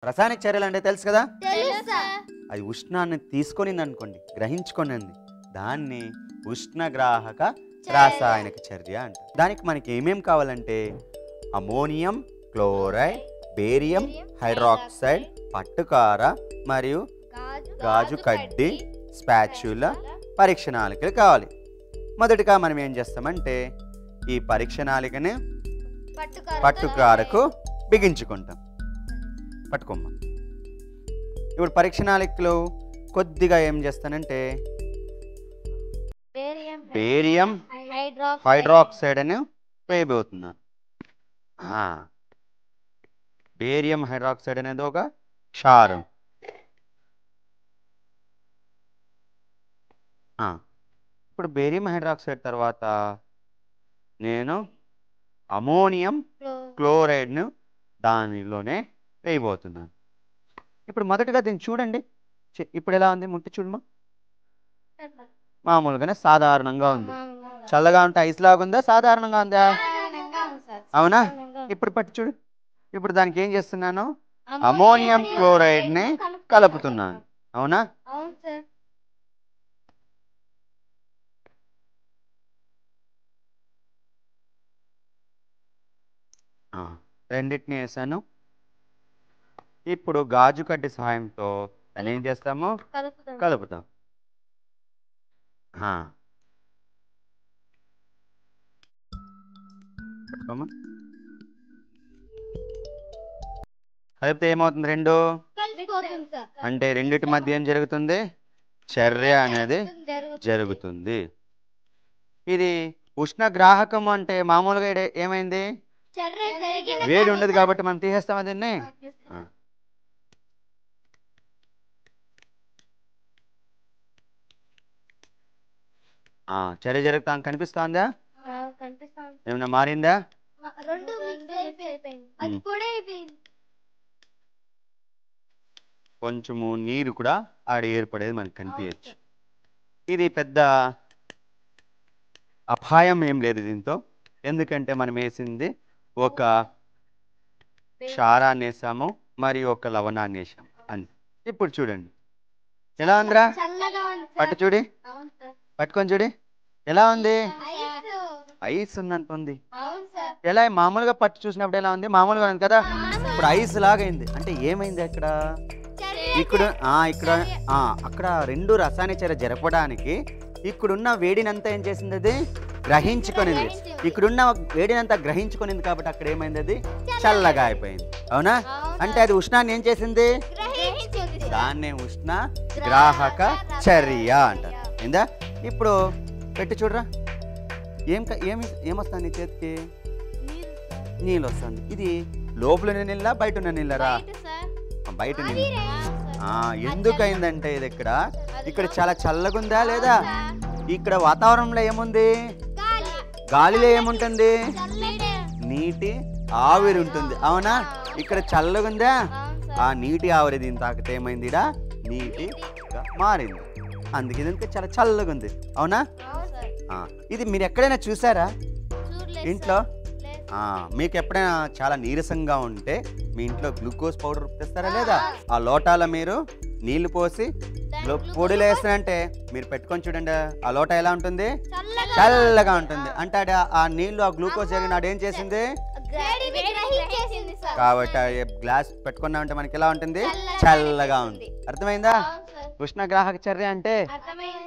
రసాయనిక చర్యలు అంటే తెలుసు కదా తెలుసు సార్ అది ఉష్ణాన్ని తీసుకొనింది అనుకోండి గ్రహించుకొనింది దాన్ని ఉష్ణగ్రాహక రాసాయనిక చర్య అంట దానికి మనకి ఏమేం కావాలంటే అమోనియం క్లోరైడ్ బేరియం హైడ్రాక్సైడ్ పట్టుకార మరియు గాజు కడ్డి స్పాచ్యుల పరీక్ష నాళికలు కావాలి మొదటిగా మనం ఏం చేస్తామంటే ఈ పరీక్ష నాళికని పట్టుకారకు బిగించుకుంటాం పట్టుకోమ్మా ఇప్పుడు పరీక్ష నాళికలు కొద్దిగా ఏం చేస్తానంటే బేరియం హైడ్రాక్సైడ్ అని వేయబోతున్నాను ఆ. బేరియం హైడ్రాక్సైడ్ అనేది ఒక క్షారం ఆ. ఇప్పుడు బేరియం హైడ్రాక్సైడ్ తర్వాత నేను అమోనియం క్లోరైడ్ను దానిలోనే వేయబోతున్నాను ఇప్పుడు మొదటగా దీన్ని చూడండి చి- ఇప్పుడు ఎలా ఉంది ముట్టి చూడమా మామూలుగానే సాధారణంగా ఉంది చల్లగా ఉంటే ఐస్ లాగా ఉందా సాధారణంగా ఉందా అవునా ఇప్పుడు పట్టు చూడు ఇప్పుడు దానికి ఏం చేస్తున్నాను అమోనియం క్లోరైడ్ ని కలుపుతున్నాను అవునా అవును సార్ ఆ, రెండింటిని వేసాను ఇప్పుడు గాజు కడ్డి సహాయంతో దాన్ని ఏం చేస్తాము కలుపుతాం కలుపుతాం ఆ. పట్టుకోమ్మా. కలిపితే ఏమవుతుంది రెండు కలిసిపోతుంది సార్ అంటే రెండిటి మధ్య ఏం జరుగుతుంది చర్య అనేది జరుగుతుంది జరుగుతుంది ఇది ఉష్ణగ్రాహకం అంటే మామూలుగా ఈడ- ఏమైంది చర్య జరిగిన వేడి ఉండదు కాబట్టి మనం తీసేస్తాం దీన్ని ఆ. ఆ, చర్య జరుగుతా కనిపిస్తోందా ఆ, కనిపిస్తాం ఏమైనా మారిందా రెండు మిక్స్ అయిపోయింది అది ఉమ్. కూడా అయిపోయింది కొంచెము నీరు కూడా ఆడ ఏర్పడేది మనకు కనిపించచ్చు ఇది పెద్ద అపాయం ఏం లేదు దీంతో ఎందుకంటే మనం వేసింది ఒక క్షారాన్ని వేసాము మరియు ఒక లవణాన్ని వేసాము అని ఇప్పుడు చూడండి ఎలా ఉందిరా చల్లగా ఉంది పట్టు చూడి అవును సార్ పట్టుకొని చూడి ఎలా ఉంది ఐస్ ఐస్ ఉన్నట్టు ఉంది అవును సార్ ఎలా మామూలుగా పట్టు చూసినప్పుడు ఎలా ఉంది మామూలుగా ఉంది కదా ఇప్పుడు ఐస్ లాగా అయింది అంటే ఏమైంది అక్కడ ఇక్కడ ఆ, ఇక్కడ ఆ, అక్కడ రెండు రసాయన చర్య జరపడానికి ఇక్కడున్న వేడినంతా ఏం చేసింది అది గ్రహించుకొనింది ఇక్కడున్న వేడినంతా గ్రహించుకొనింది కాబట్టి అక్కడ ఏమైంది అది చల్లగా అయిపోయింది అవునా అంటే అది ఉష్ణాన్ని ఏం చేసింది గ్రహించింది దాన్నే ఉష్ణ గ్రాహక చర్య అంటారు ఏందా ఇప్పుడు పెట్టి చూడరా ఏం క- ఏమి ఏమొస్తుంది నీ చేతికి నీళ్ళు వస్తుంది ఇది లోపల నీళ్ళ బయట ఉన్న నీళ్ళరా ఆ, బయట నీళ్ళు ఆ, ఎందుకైందంటే ఇది ఇక్కడ ఇక్కడ చాలా చల్లగుందా లేదా ఇక్కడ వాతావరణంలో ఏముంది గాలిలో ఏముంటుంది నీటి ఆవిరి ఉంటుంది అవునా ఇక్కడ చల్లగుందా ఆ నీటి ఆవిరి దీని తాకితే ఏమైంది ఈడ నీటిగా మారింది అందుకే ఇది ఇంకా చాలా చల్లగా ఉంది అవునా ఆ, ఇది మీరు ఎక్కడైనా చూసారా ఇంట్లో ఆ, మీకు ఎప్పుడైనా చాలా నీరసంగా ఉంటే మీ ఇంట్లో గ్లూకోజ్ పౌడర్ తెస్తారా లేదా ఆ లోటాల మీరు నీళ్లు పోసి గ్లూ- పొడిలో వేస్తానంటే మీరు పెట్టుకొని చూడండి ఆ లోట ఎలా ఉంటుంది చల్లగా ఉంటుంది అంటే ఆడ ఆ నీళ్లు ఆ గ్లూకోజ్ జరిగిన ఆడ ఏం చేసింది గ్రహించేసింది సార్ కాబట్టి ఆ గ్లాస్ పెట్టుకున్నామంటే మనకి ఎలా ఉంటుంది చల్లగా ఉంది అర్థమైందా ఉష్ణగ్రాహక చర్య అంటే అర్థమైంది